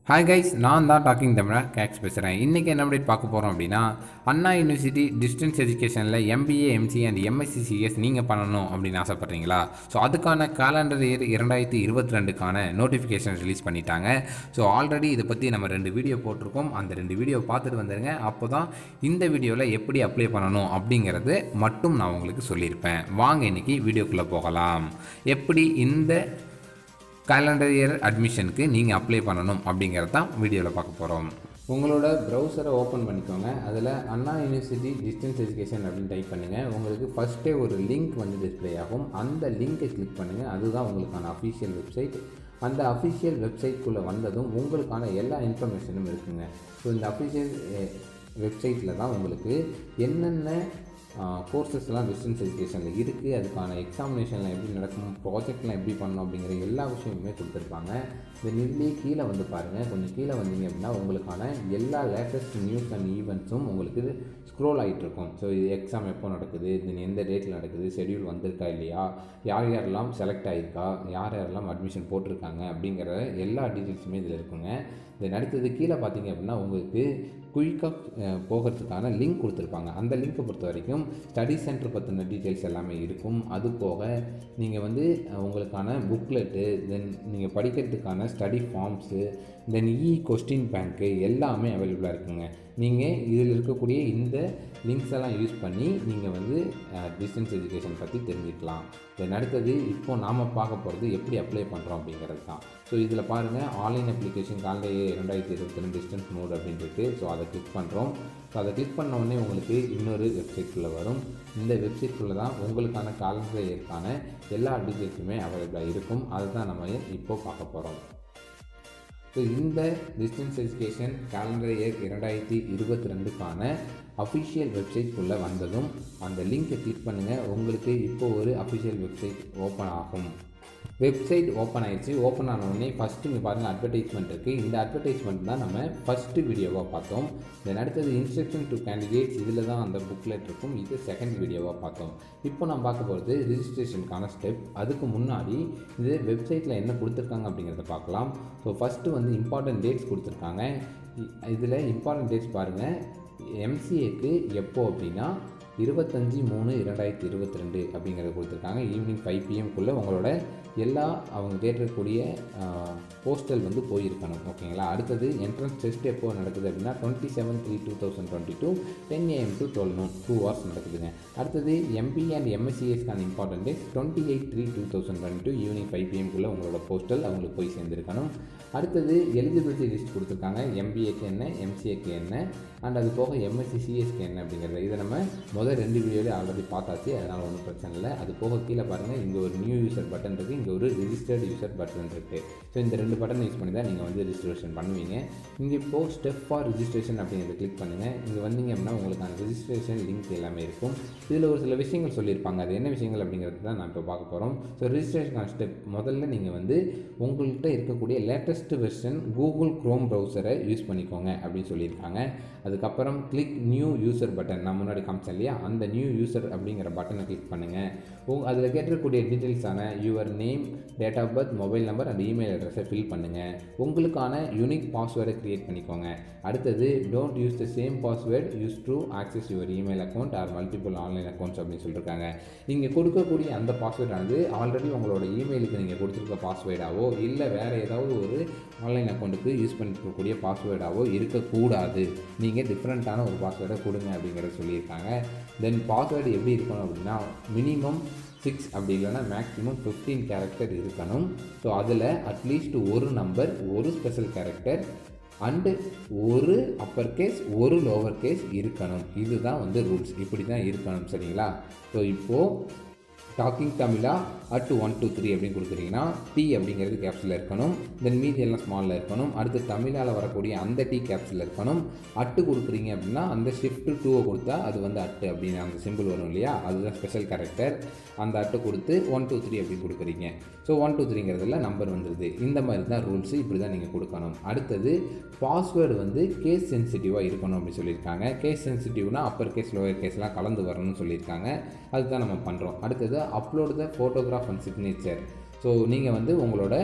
hi guys நான் தான் docking தமிழா கேக்ஸ் பேசுகிறேன் இன்றைக்கி என்ன அப்டேட் பார்க்க போகிறோம் அப்படின்னா அண்ணா யூனிவர்சிட்டி டிஸ்டன்ஸ் எஜுகேஷனில் MBA MC and MSc CS நீங்கள் பண்ணணும் அப்படின்னு ஆசைப்பட்றீங்களா ஸோ அதுக்கான காலண்டர் இயர் இரண்டாயிரத்தி இருபத்தி ரெண்டுக்கான நோட்டிஃபிகேஷன் ரிலீஸ் பண்ணிட்டாங்க ஸோ ஆல்ரெடி இதை பற்றி நம்ம ரெண்டு வீடியோ போட்டிருக்கோம் அந்த ரெண்டு வீடியோ பார்த்துட்டு வந்துடுங்க அப்போ தான் இந்த வீடியோவில் எப்படி அப்ளை பண்ணணும் அப்படிங்கிறது மட்டும் நான் உங்களுக்கு சொல்லியிருப்பேன் வாங்க இன்றைக்கி வீடியோக்குள்ளே போகலாம் எப்படி இந்த கேலண்டர் இயர் அட்மிஷனுக்கு நீங்கள் அப்ளை பண்ணணும் அப்படிங்கிறது தான் வீடியோவில் பார்க்க போகிறோம் உங்களோட ப்ரௌசரை ஓப்பன் பண்ணிக்கோங்க அதில் அண்ணா யூனிவர்சிட்டி டிஸ்டன்ஸ் எஜுகேஷன் அப்படின்னு டைப் பண்ணுங்கள் உங்களுக்கு ஃபஸ்ட்டே ஒரு லிங்க் வந்து டிஸ்ப்ளே ஆகும் அந்த லிங்க்கை கிளிக் பண்ணுங்கள் அதுதான் உங்களுக்கான அஃபிஷியல் வெப்சைட் அந்த அஃபிஷியல் வெப்சைட்குள்ளே வந்ததும் உங்களுக்கான எல்லா இன்ஃபர்மேஷனும் இருக்குங்க ஸோ இந்த அஃபிஷியல் வெப்சைட்டில் தான் உங்களுக்கு என்னென்ன கோர்சஸ்லாம் டிஸ்டன்ஸ் எஜுகேஷனில் இருக்குது அதுக்கான எக்ஸாமினேஷன்லாம் எப்படி நடக்கும் ப்ராஜெக்ட்லாம் எப்படி பண்ணணும் அப்படிங்கிற எல்லா விஷயமுமே கொடுத்துருப்பாங்க இந்த நிதிலே கீழே வந்து பாருங்கள் கொஞ்சம் கீழே வந்தீங்க அப்படின்னா உங்களுக்கான எல்லா லேட்டஸ்ட் நியூஸ் அண்ட் ஈவெண்ட்ஸும் உங்களுக்கு ஸ்க்ரோல் ஆகிட்டு இருக்கும் ஸோ இது எக்ஸாம் எப்போ நடக்குது இது எந்த டேட்டில் நடக்குது ஷெடியூல் வந்திருக்கா இல்லையா யார் யாரெல்லாம் செலக்ட் ஆகிருக்கா யார் யாரெல்லாம் அட்மிஷன் போட்டிருக்காங்க அப்படிங்கிற எல்லா டீட்டெயில்ஸுமே இதில் இருக்குங்க தென் அடுத்தது கீழே பார்த்தீங்க அப்படின்னா உங்களுக்கு குயிக்காக போகிறதுக்கான லிங்க் கொடுத்துருப்பாங்க அந்த லிங்க்கை பொறுத்த வரைக்கும் ஸ்டடி சென்டர் பற்றின டீட்டெயில்ஸ் எல்லாமே இருக்கும் அது போக நீங்கள் வந்து உங்களுக்கான புக்லெட்டு தென் நீங்கள் படிக்கிறதுக்கான study forms then e question bank எல்லாமே அவைலபிளாக இருக்குங்க நீங்கள் இதில் இருக்கக்கூடிய இந்த லிங்க்ஸ் எல்லாம் யூஸ் பண்ணி நீங்கள் வந்து டிஸ்டன்ஸ் எஜுகேஷன் பற்றி தெரிஞ்சுக்கலாம் தென் அடுத்தது இப்போ நாம் பார்க்க போகிறது எப்படி அப்ளை பண்ணுறோம் அப்படிங்கிறது தான் ஸோ இதில் பாருங்கள் ஆன்லைன் அப்ளிகேஷன் காலையே ரெண்டாயிரத்தி இருபத்தி ரெண்டு டிஸ்டன்ஸ் மோட் அப்படின்னு இருக்குது ஸோ அதை கிளிக் பண்ணுறோம் ஸோ அதை கிளிக் பண்ண உடனே உங்களுக்கு இன்னொரு வெப்சைட்குள்ளே வரும் இந்த வெப்சைட்குள்ளே தான் உங்களுக்கான காலண்டர் இயற்கான எல்லா டீட்டெயில்ஸுமே அவைலபிளாக இருக்கும் அதை தான் நம்ம இப்போது பார்க்க போகிறோம் ஸோ இந்த டிஸ்டன்ஸ் எஜுகேஷன் கேலண்டர் இயர் இரண்டாயிரத்தி இருபத்தி ரெண்டுக்கான அஃபிஷியல் வெப்சைட்குள்ளே வந்ததும் அந்த லிங்க்கை கிளிக் பண்ணுங்கள் உங்களுக்கு இப்போ ஒரு அஃபிஷியல் வெப்சைட் ஓப்பன் ஆகும் வெப்சைட் ஓப்பன் ஆயிடுச்சு ஓப்பன் ஆன உடனே ஃபஸ்ட்டு இங்கே பாருங்கள் அட்வர்டைஸ்மெண்ட் இருக்குது இந்த அட்வர்டைஸ்மெண்ட் தான் நம்ம ஃபஸ்ட்டு வீடியோவாக பார்த்தோம் தென் அடுத்தது இன்ஸ்ட்ரக்ஷன் டு கேண்டிடேட்ஸ் இதில் தான் அந்த புக்லெட் இருக்கும் இது செகண்ட் வீடியோவாக பார்த்தோம் இப்போ நம்ம பார்க்க போகிறது ரிஜிஸ்ட்ரேஷனுக்கான ஸ்டெப் அதுக்கு முன்னாடி இது வெப்சைட்டில் என்ன கொடுத்துருக்காங்க அப்படிங்கிறத பார்க்கலாம் ஸோ ஃபஸ்ட்டு வந்து இம்பார்ட்டன்ட் டேட்ஸ் கொடுத்துருக்காங்க இதில் இம்பார்ட்டன்ட் டேட்ஸ் பாருங்கள் எம்சிஏக்கு எப்போ அப்படின்னா இருபத்தஞ்சி மூணு இரண்டாயிரத்தி இருபத்தி ரெண்டு அப்படிங்கிறத கொடுத்துருக்காங்க ஈவினிங் ஃபைவ் பிஎம்குள்ளே உங்களோட எல்லா அவங்க கேட்டிருக்கக்கூடிய போஸ்டல் வந்து போயிருக்கணும் ஓகேங்களா அடுத்தது என்ட்ரன்ஸ் டெஸ்ட் எப்போ நடக்குது அப்படின்னா twenty seven three two thousand twenty two ten AM to twelve noon two hours நடக்குதுங்க அடுத்தது எம்பி அண்ட் எம்எஸ்சிஎஸ்க்கான important days twenty eight three two thousand twenty two evening five பிஎம்குள்ளே உங்களோட போஸ்டல் அவங்களுக்கு போய் சேர்ந்துருக்கணும் அடுத்தது எலிஜிபிலிட்டி லிஸ்ட் கொடுத்துருக்காங்க எம்பிஏக்கு என்ன எம்சிஏக்கு என்ன அண்ட் அது போக எம்எஸ்சி சிஎஸ்க்கு என்ன அப்படிங்கிறது இதை நம்ம முதல் ரெண்டு வீடியோலேயே ஆல்ரெடி பார்த்தாச்சு அதனால் ஒன்றும் பிரச்சனை இல்லை அது போக கீழே பாருங்கள் இங்கே ஒரு நியூ யூசர் பட்டன் இருக்குது இங்கே ஒரு ரிஜிஸ்டர்டு யூசர் பட்டன் இருக்குது ஸோ இந்த ரெண்டு பட்டன் யூஸ் பண்ணி தான் நீங்கள் வந்து ரிஜிஸ்ட்ரேஷன் பண்ணுவீங்க இங்கே இப்போது ஸ்டெப் ஃபார் ரிஜிஸ்ட்ரேஷன் அப்படிங்கிறத கிளிக் பண்ணுங்கள் இங்கே வந்தீங்க அப்படின்னா உங்களுக்கு அந்த ரிஜிஸ்ட்ரேஷன் லிங்க் எல்லாமே இருக்கும் இதில் ஒரு சில விஷயங்கள் சொல்லியிருப்பாங்க அது என்ன விஷயங்கள் அப்படிங்கிறது தான் நான் இப்போ பார்க்க போகிறோம் ஸோ ரிஜிஸ்ட்ரேஷன் ஸ்டெப் முதல்ல நீங்கள் வந்து உங்கள்கிட்ட இருக்கக்கூடிய லேட்டஸ்ட் வெர்ஷன் கூகுள் க்ரோம் ப்ரௌசரை யூஸ் பண்ணிக்கோங்க அப்படின்னு சொல்லியிருக்காங்க அதுக்கப்புறம் கிளிக் நியூ யூசர் பட்டன் நான் முன்னாடி காமிச்சேன் இல்லையா அந்த நியூ யூசர் அப்படிங்கிற பட்டனை கிளிக் பண்ணுங்கள் உங் அதில் கேட்டிருக்கக்கூடிய டீட்டெயில்ஸான your name date of birth mobile number and email அட்ரஸை ஃபில் பண்ணுங்கள் உங்களுக்கான யூனிக் பாஸ்வேர்டை க்ரியேட் பண்ணிக்கோங்க அடுத்தது don't use the same password use to access your email account or multiple online accounts அப்படின்னு சொல்லியிருக்காங்க நீங்கள் கொடுக்கக்கூடிய அந்த பாஸ்வேர்டானது ஆல்ரெடி உங்களோட இமெயிலுக்கு நீங்கள் கொடுத்துருக்க பாஸ்வேர்டாவோ இல்லை வேறு ஏதாவது ஒரு ஆன்லைன் அக்கௌண்ட்டுக்கு யூஸ் பண்ணிருக்கக்கூடிய பாஸ்வேர்டாவோ இருக்கக்கூடாது நீங்கள் டிஃப்ரெண்ட்டான ஒரு பாஸ்வேர்டை கொடுங்க அப்படிங்கிறத சொல்லியிருக்காங்க தென் பாஸ்வேர்டு எப்படி இருக்கணும் அப்படின்னா மினிமம் சிக்ஸ் அப்படி இல்லைன்னா மேக்ஸிமம் ஃபிஃப்டீன் கேரக்டர் இருக்கணும் ஸோ அதில் அட்லீஸ்ட் ஒரு நம்பர் ஒரு ஸ்பெஷல் கேரக்டர் அண்டு ஒரு அப்பர் கேஸ் ஒரு லோவர் கேஸ் இருக்கணும் இதுதான் வந்து ரூல்ஸ் இப்படி தான் இருக்கணும் சரிங்களா ஸோ இப்போது டாக்கிங் தமிழா அட் ஒன் டூ த்ரீ அப்படின்னு கொடுக்குறீங்கன்னா டி அப்படிங்கிறது கேப்ஸில் இருக்கணும் தென் மீதி எல்லாம் ஸ்மாலில் இருக்கணும் அடுத்து தமிழால் வரக்கூடிய அந்த டி கேப்ஸில் இருக்கணும் அட்டு கொடுக்குறீங்க அப்படின்னா அந்த ஷிஃப்ட் டூவை கொடுத்தா அது வந்து அட்டு அப்படின்னு அந்த சிம்பிள் வரும் இல்லையா அதுதான் ஸ்பெஷல் கேரக்டர் அந்த அட்டை கொடுத்து ஒன் டூ த்ரீ அப்படின்னு கொடுக்குறீங்க ஸோ ஒன் டூ த்ரீங்கிறதுல நம்பர் வந்துடுது இந்த மாதிரி தான் ரூல்ஸு இப்படி தான் நீங்கள் கொடுக்கணும் அடுத்தது பாஸ்வேர்டு வந்து கேஸ் சென்சிட்டிவாக இருக்கணும் அப்படின்னு சொல்லியிருக்காங்க கேஸ் சென்சிட்டிவ்னா அப்பர் கேஸ் லோயர் கேஸ்லாம் கலந்து வரணும்னு சொல்லியிருக்காங்க அதுதான் நம்ம பண்ணுறோம் அடுத்தது upload the photograph and signature so நீங்கள் வந்து உங்களோட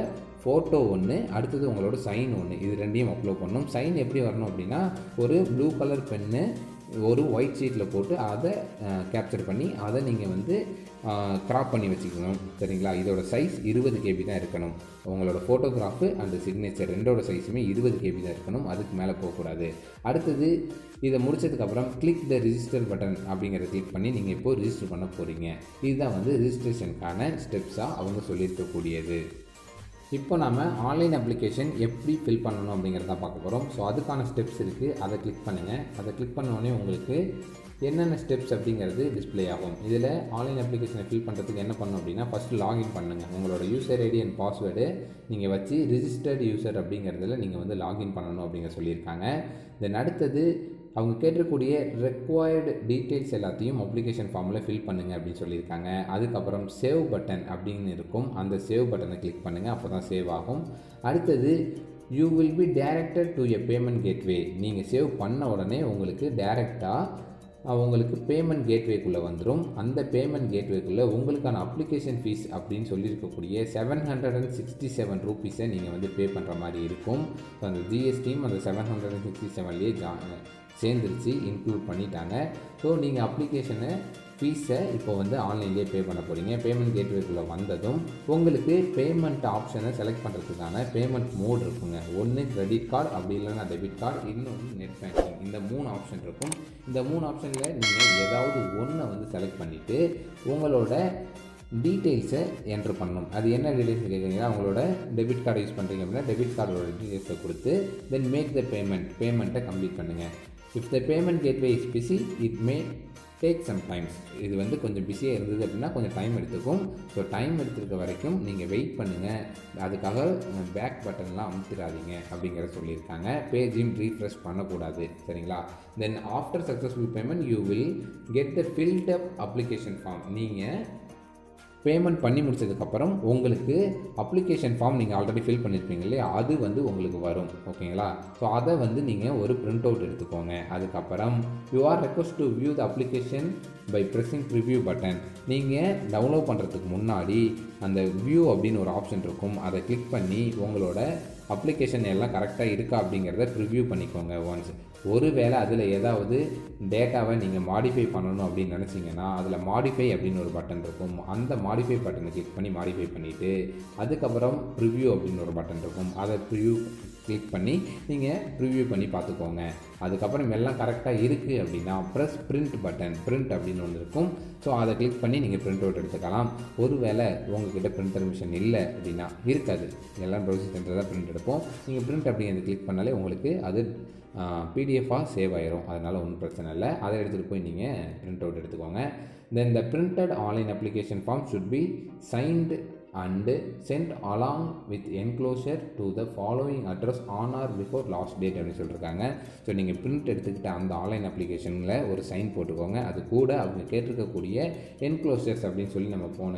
ஃபோட்டோ ஒன்று அடுத்தது உங்களோட சைன் ஒன்று இது ரெண்டையும் அப்லோட் பண்ணணும் சைன் எப்படி வரணும் அப்படின்னா ஒரு ப்ளூ கலர் பென்னு ஒரு ஒயிட் ஷீட்டில் போட்டு அதை கேப்சர் பண்ணி அதை நீங்கள் வந்து க்ராப் பண்ணி வச்சுக்கணும் சரிங்களா இதோட சைஸ் இருபது கேபி தான் இருக்கணும் உங்களோட ஃபோட்டோகிராஃபு அண்ட் சிக்னேச்சர் ரெண்டோட சைஸுமே இருபது கேபி தான் இருக்கணும் அதுக்கு மேலே போகக்கூடாது அடுத்தது இதை முடிச்சதுக்கப்புறம் கிளிக் த ரிஜிஸ்டர் பட்டன் அப்படிங்கிறத கிளிக் பண்ணி நீங்கள் இப்போது ரிஜிஸ்டர் பண்ண போகிறீங்க இதுதான் வந்து ரிஜிஸ்ட்ரேஷனுக்கான ஸ்டெப்ஸாக அவங்க சொல்லியிருக்கக்கூடியது இப்போ நம்ம ஆன்லைன் அப்ளிகேஷன் எப்படி ஃபில் பண்ணணும் அப்படிங்கிறத பார்க்க போகிறோம் ஸோ அதுக்கான ஸ்டெப்ஸ் இருக்குது அதை கிளிக் பண்ணுங்கள் அதை கிளிக் பண்ணோடனே உங்களுக்கு என்னென்ன ஸ்டெப்ஸ் அப்படிங்கிறது டிஸ்ப்ளே ஆகும் இதில் ஆன்லைன் அப்ளிகேஷனை ஃபில் பண்ணுறதுக்கு என்ன பண்ணணும் அப்படின்னா ஃபஸ்ட்டு லாகின் பண்ணுங்கள் உங்களோட யூசர் ஐடி அண்ட் பாஸ்வேர்டு நீங்கள் வச்சு ரிஜிஸ்டர்ட் யூசர் அப்படிங்கிறதுல நீங்கள் வந்து லாகின் பண்ணணும் அப்படிங்கிற சொல்லியிருக்காங்க தென் அடுத்தது அவங்க கேட்டிருக்கக்கூடிய ரெக்வயர்டு டீட்டெயில்ஸ் எல்லாத்தையும் அப்ளிகேஷன் ஃபார்மில் ஃபில் பண்ணுங்கள் அப்படின்னு சொல்லியிருக்காங்க அதுக்கப்புறம் சேவ் பட்டன் அப்படின்னு இருக்கும் அந்த சேவ் பட்டனை கிளிக் பண்ணுங்கள் அப்போ தான் சேவ் ஆகும் அடுத்தது you will be directed to a payment gateway நீங்கள் சேவ் பண்ண உடனே உங்களுக்கு டேரெக்டாக உங்களுக்கு பேமெண்ட் கேட்வேக்குள்ளே வந்துடும் அந்த பேமெண்ட் கேட்வேக்குள்ளே உங்களுக்கான அப்ளிகேஷன் ஃபீஸ் அப்படின்னு சொல்லியிருக்கக்கூடிய seven hundred and sixty seven ருபீஸை நீங்கள் வந்து பே பண்ணுற மாதிரி இருக்கும் ஸோ அந்த ஜிஎஸ்டியும் அந்த செவன் ஹண்ட்ரட் அண்ட் சிக்ஸ்டி செவன்லேயே ஜா சேர்ந்துருச்சு இன்க்ளூட் பண்ணிட்டாங்க ஸோ நீங்கள் அப்ளிகேஷனை ஃபீஸை இப்போ வந்து ஆன்லைன்லேயே பே பண்ண போகிறீங்க பேமெண்ட் கேட்வேக்குள்ளே வந்ததும் உங்களுக்கு பேமெண்ட் ஆப்ஷனை செலக்ட் பண்ணுறதுக்கான பேமெண்ட் மோட் இருக்குங்க ஒன்று கிரெடிட் கார்டு அப்படி இல்லைன்னா டெபிட் கார்டு இன்னொன்று நெட் பேங்கிங் இந்த மூணு ஆப்ஷன் இருக்கும் இந்த மூணு ஆப்ஷனில் நீங்கள் ஏதாவது ஒன்றை வந்து செலக்ட் பண்ணிவிட்டு உங்களோட டீட்டெயில்ஸை என்ட்ரு பண்ணணும் அது என்ன டீட்டெயில்ஸ் கேட்குறீங்கன்னா உங்களோட டெபிட் கார்டு யூஸ் பண்ணுறீங்க அப்படின்னா டெபிட் கார்டோட டீட்டெயில்ஸை கொடுத்து தென் மேக் த பேமெண்ட் பேமெண்ட்டை கம்ப்ளீட் பண்ணுங்கள் if the payment gateway is busy it may take some times இது வந்து கொஞ்சம் பிஸியாக இருந்தது அப்படின்னா கொஞ்சம் டைம் எடுத்துக்கும் ஸோ டைம் எடுத்துருக்க வரைக்கும் நீங்கள் வெயிட் பண்ணுங்கள் அதுக்காக பேக் பட்டன்லாம் அமுத்திடாதீங்க அப்படிங்கிறத சொல்லியிருக்காங்க பேஜையும் ரீஃப்ரெஷ் பண்ணக்கூடாது சரிங்களா then after successful payment you will get the filled up application form நீங்கள் பேமெண்ட் பண்ணி முடிச்சதுக்கப்புறம் உங்களுக்கு அப்ளிகேஷன் ஃபார்ம் நீங்கள் ஆல்ரெடி ஃபில் பண்ணியிருப்பீங்க இல்லையா அது வந்து உங்களுக்கு வரும் ஓகேங்களா ஸோ அதை வந்து நீங்கள் ஒரு பிரிண்ட் அவுட் எடுத்துக்கோங்க அதுக்கப்புறம் you are request to view the application by pressing preview button நீங்கள் டவுன்லோட் பண்ணுறதுக்கு முன்னாடி அந்த வியூ அப்படின்னு ஒரு ஆப்ஷன் இருக்கும் அதை கிளிக் பண்ணி உங்களோட அப்ளிகேஷன் எல்லாம் கரெக்டாக இருக்கா அப்படிங்கிறத ப்ரிவ்யூ பண்ணிக்கோங்க ஒன்ஸ் ஒருவேளை அதில் ஏதாவது டேட்டாவை நீங்கள் மாடிஃபை பண்ணணும் அப்படின்னு நினச்சிங்கன்னா அதில் மாடிஃபை அப்படின்னு ஒரு பட்டன் இருக்கும் அந்த மாடிஃபை பட்டனை கிளிக் பண்ணி மாடிஃபை பண்ணிவிட்டு அதுக்கப்புறம் ப்ரிவ்யூ அப்படின்னு ஒரு பட்டன் இருக்கும் அதை ப்ரிவ்யூ கிளிக் பண்ணி நீங்கள் ப்ரிவ்யூ பண்ணி பார்த்துக்கோங்க அதுக்கப்புறம் எல்லாம் கரெக்டாக இருக்குது அப்படின்னா ப்ரெஸ் பிரிண்ட் பட்டன் பிரிண்ட் அப்படின்னு ஒன்று இருக்கும் ஸோ அதை கிளிக் பண்ணி நீங்கள் பிரிண்ட் அவுட் எடுத்துக்கலாம் ஒருவேளை உங்ககிட்ட பிரிண்டர் மிஷின் இல்லை அப்படின்னா இருக்காது எல்லாம் ப்ரௌசிங் சென்டர் தான் பிரிண்ட் எடுப்போம் நீங்கள் பிரிண்ட் அப்படிங்கிறது கிளிக் பண்ணாலே உங்களுக்கு அது பிடிஎஃபாக சேவ் ஆயிரும் அதனால் ஒன்றும் பிரச்சனை இல்லை அதை எடுத்துகிட்டு போய் நீங்கள் பிரிண்ட் அவுட் எடுத்துக்கோங்க then the printed online application form should be signed and sent along with enclosure to the following address on or before last date அப்படின்னு சொல்லியிருக்காங்க ஸோ நீங்கள் பிரிண்ட் எடுத்துக்கிட்ட அந்த ஆன்லைன் அப்ளிகேஷனில் ஒரு சைன் போட்டுக்கோங்க அது கூட அவங்க கேட்டிருக்கக்கூடிய என்க்ளோஷர்ஸ் அப்படின்னு சொல்லி நம்ம போன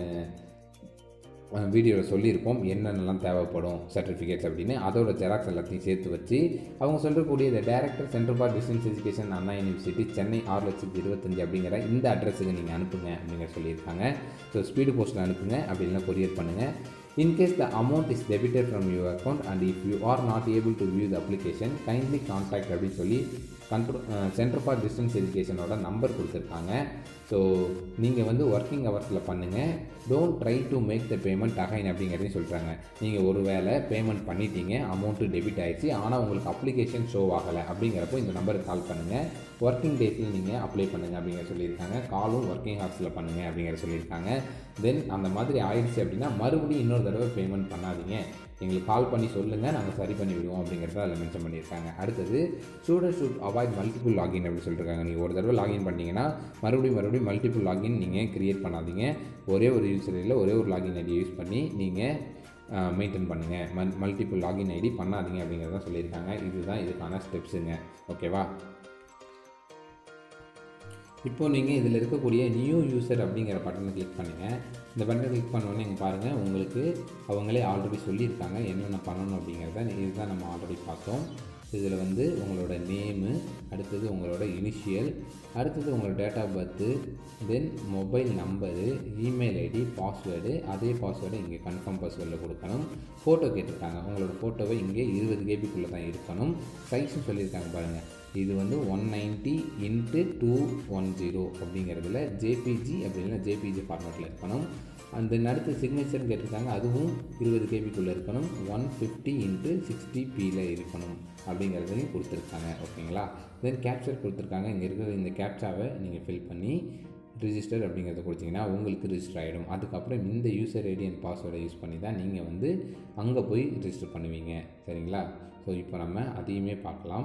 வீடியோவில் சொல்லியிருப்போம் என்னென்னலாம் தேவைப்படும் சர்டிஃபிகேட்ஸ் அப்படின்னு அதோட ஜெராக்ஸ் எல்லாத்தையும் சேர்த்து வச்சு அவங்க சொல்லக்கூடிய இந்த director centre for distance education Anna university Chennai ஆறு லட்சத்தி இருபத்தஞ்சி அப்படிங்கிற இந்த அட்ரஸுக்கு நீங்கள் அனுப்புங்க அப்படிங்கிற சொல்லியிருக்காங்க ஸோ ஸ்பீடு போஸ்ட்டில் அனுப்புங்க அப்படி இல்லைனா கொரியர் பண்ணுங்கள் in case the amount is debited from your account and if you are not able to view the application kindly contact அப்படின்னு சொல்லி கண்ட்ரோ சென்டர் ஃபார் டிஸ்டன்ஸ் எஜுகேஷனோட நம்பர் கொடுத்துருக்காங்க ஸோ நீங்கள் வந்து ஒர்க்கிங் ஹவர்ஸில் பண்ணுங்கள் don't try to make the payment again அப்படிங்கிறதையும் சொல்கிறாங்க நீங்கள் ஒரு வேளை பேமெண்ட் பண்ணிட்டீங்க அமௌண்ட்டு டெபிட் ஆயிடுச்சு ஆனால் உங்களுக்கு அப்ளிகேஷன் ஷோ ஆகலை அப்படிங்கிறப்போ இந்த நம்பருக்கு கால் பண்ணுங்கள் ஒர்க்கிங் டேஸில் நீங்கள் அப்ளை பண்ணுங்கள் அப்படிங்கிற சொல்லியிருக்காங்க காலும் ஒர்க்கிங் ஹவர்ஸில் பண்ணுங்கள் அப்படிங்கிற சொல்லியிருக்காங்க தென் அந்த மாதிரி ஆயிடுச்சு அப்படின்னா மறுபடியும் இன்னொரு தடவை பேமெண்ட் பண்ணாதீங்க எங்களுக்கு கால் பண்ணி சொல்லுங்கள் நாங்கள் சரி பண்ணி விடுவோம் அப்படிங்கிறத அதில் மென்ஷன் பண்ணியிருக்காங்க அடுத்தது student should avoid multiple login அப்படின்னு சொல்லியிருக்காங்க நீங்கள் ஒரு தடவை லாகின் பண்ணிங்கன்னா மறுபடியும் மறுபடியும் மல்டிபிள் லாகின் நீங்கள் க்ரியேட் பண்ணாதீங்க ஒரே ஒரு யூசர் ஐடியில் ஒரே ஒரு லாகின் ஐடி யூஸ் பண்ணி நீங்கள் மெயின்டைன் பண்ணுங்கள் மல் மல்டிபிள் லாகின் ஐடி பண்ணாதீங்க அப்படிங்கிறத சொல்லியிருக்காங்க இதுதான் இதுக்கான ஸ்டெப்ஸுங்க ஓகேவா இப்போது நீங்கள் இதில் இருக்கக்கூடிய நியூ யூசர் அப்படிங்கிற பட்டனை கிளிக் பண்ணுங்கள் இந்த பட்டனை கிளிக் பண்ணோன்னே இங்கே பாருங்கள் உங்களுக்கு அவங்களே ஆல்ரெடி சொல்லியிருக்காங்க என்னென்ன பண்ணணும் அப்படிங்கிறத இதுதான் நம்ம ஆல்ரெடி பார்த்தோம் இதில் வந்து உங்களோட நேமு அடுத்தது உங்களோட இனிஷியல் அடுத்தது உங்களோட date of birth then mobile number email ID password அதே பாஸ்வேர்டை இங்கே கன்ஃபார்ம் பாஸ்வேர்டில் கொடுக்கணும் ஃபோட்டோ கேட்டிருக்காங்க உங்களோட ஃபோட்டோவை இங்கே இருபது கேபிக்குள்ளே தான் இருக்கணும் சைஸும் சொல்லியிருக்காங்க பாருங்கள் இது வந்து one ninety into two one zero அப்படிங்கிறதுல ஜேபிஜி அப்படின்னா ஜேபிஜி ஃபார்மேட்டில் இருக்கணும் அந்த அடுத்து சிக்னேச்சர்னு கேட்டிருக்காங்க அதுவும் இருபது கேபிக்குள்ளே இருக்கணும் ஒன் ஃபிஃப்டி இன்ட்டு சிக்ஸ்டி பியில் இருக்கணும் அப்படிங்கிறதையும் கொடுத்துருக்காங்க ஓகேங்களா தென் கேப்சர் கொடுத்துருக்காங்க இங்கே இருக்கிற இந்த கேப்சாவை நீங்கள் ஃபில் பண்ணி ரிஜிஸ்டர் அப்படிங்கிறத கொடுத்தீங்கன்னா உங்களுக்கு ரிஜிஸ்டர் ஆகிடும் அதுக்கப்புறம் இந்த யூசர் ஐடி அண்ட் பாஸ்வேர்டை யூஸ் பண்ணி தான் நீங்கள் வந்து அங்கே போய் ரிஜிஸ்டர் பண்ணுவீங்க சரிங்களா ஸோ இப்போ நம்ம அதையுமே பார்க்கலாம்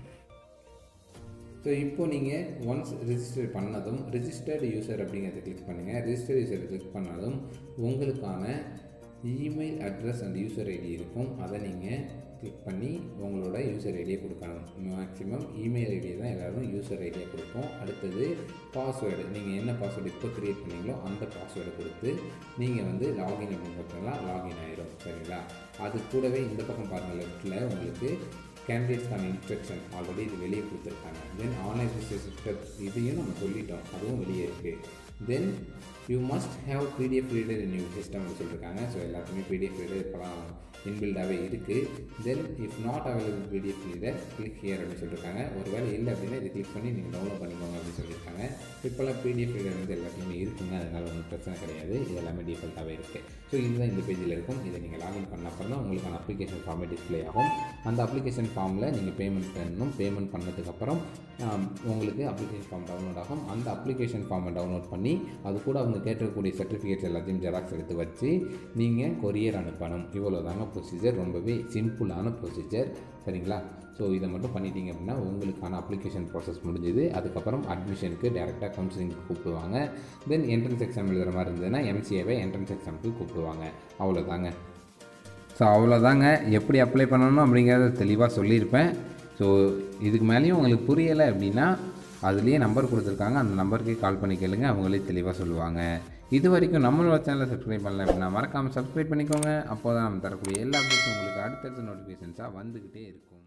ஸோ இப்போ நீங்கள் ஒன்ஸ் ரிஜிஸ்டர் பண்ணதும் ரிஜிஸ்டர்டு யூசர் அப்படிங்கிறத கிளிக் பண்ணுங்கள் ரிஜிஸ்டர் யூசரை கிளிக் பண்ணதும் உங்களுக்கான email address and user ID இருக்கும் அதை நீங்கள் கிளிக் பண்ணி உங்களோட யூசர் ஐடியை கொடுக்கணும் மேக்ஸிமம் இமெயில் ஐடியை தான் எல்லோரும் யூசர் ஐடியை கொடுப்போம் அடுத்தது பாஸ்வேர்டு நீங்கள் என்ன பாஸ்வேர்டு இப்போ க்ரியேட் பண்ணீங்களோ அந்த பாஸ்வேர்டை கொடுத்து நீங்கள் வந்து லாகின் அப்படிங்கிறதுலாம் லாகின் ஆயிடும் சரிங்களா அது கூடவே இந்த பக்கம் பாருங்கள் லெஃப்ட்டில் உங்களுக்கு கேண்டிடேட்ஸ்க்கான இன்ஸ்ட்ரக்ஷன் ஆல்ரெடி இது வெளியே கொடுத்துருக்காங்க தென் ஆன்லைன் ரிஜிஸ்டர் இதையும் நம்ம சொல்லிட்டோம் அதுவும் வெளியே இருக்குது then you must have PDF reader in you system அப்படின்னு சொல்லியிருக்காங்க ஸோ எல்லாத்துக்குமே பிடிஎஃப் ரீடர் இப்போலாம் இன்பில்டாகவே இருக்குது then if not available PDF reader click here அப்படின்னு சொல்லியிருக்காங்க ஒருவேளை இல்லை அப்படின்னா இதை கிளிக் பண்ணி நீங்கள் டவுன்லோட் பண்ணிக்கோங்க அப்படின்னு சொல்லியிருக்காங்க இப்போல்லாம் பிடிஎஃப் ரீடர் வந்து எல்லாத்துக்குமே இருக்குங்க அதனால் ஒன்றும் பிரச்சனை கிடையாது இது எல்லாமே டிஃபால்ட்டாகவே இருக்குது ஸோ இதுதான் இந்த பேஜில் இருக்கும் இதை நீங்கள் லாகின் பண்ண அப்புறம் தான் உங்களுக்கான அப்ளிகேஷன் ஃபார்மே டிஸ்ப்ளே ஆகும் அந்த அப்ளிகேஷன் ஃபார்மில் நீங்கள் பேமெண்ட் பண்ணணும் பேமெண்ட் பண்ணதுக்கப்புறம் உங்களுக்கு அப்ளிகேஷன் ஃபார்ம் டவுன்லோட் ஆகும் அந்த அப்ளிகேஷன் ஃபார்மை டவுன்லோட் பண்ணி அது கூட அவங்க கேட்டிருக்கக்கூடிய சர்டிஃபிகேட்ஸ் எல்லாத்தையும் ஜெராக்ஸ் எடுத்து வச்சு நீங்கள் கொரியர் அனுப்பணும் இவ்வளோ தாங்க ப்ரொசீஜர் ரொம்பவே சிம்பிளான ப்ரொசீஜர் சரிங்களா ஸோ இதை மட்டும் பண்ணிட்டீங்க அப்படின்னா உங்களுக்கான அப்ளிகேஷன் ப்ராசஸ் முடிஞ்சுது அதுக்கப்புறம் அட்மிஷனுக்கு டேரெக்டாக கவுன்சிலிங்க்கு கூப்பிடுவாங்க தென் என்ட்ரன்ஸ் எக்ஸாம் எழுதுகிற மாதிரி இருந்ததுன்னா எம்சிஏவை என்ட்ரன்ஸ் எக்ஸாமுக்கு கூப்பிடுவாங்க அவ்வளோதாங்க ஸோ அவ்வளோதாங்க எப்படி அப்ளை பண்ணணும் அப்படிங்கிறத தெளிவாக சொல்லியிருப்பேன் ஸோ இதுக்கு மேலேயும் உங்களுக்கு புரியலை அப்படின்னா அதுலேயே நம்பர் கொடுத்துருக்காங்க அந்த நம்பருக்கே கால் பண்ணி கேளுங்க அவங்களே தெளிவாக சொல்லுவாங்க இது வரைக்கும் நம்மளோட சேனலை சப்ஸ்கிரைப் பண்ணல அப்படின்னா மறக்காமல் சப்ஸ்கிரைப் பண்ணிக்கோங்க அப்போ தான் நம்ம தரக்கூடிய எல்லா அப்டேட்ஸும் உங்களுக்கு அடுத்தடுத்த நோட்டிஃபிகேஷன்ஸாக வந்துக்கிட்டே இருக்கும்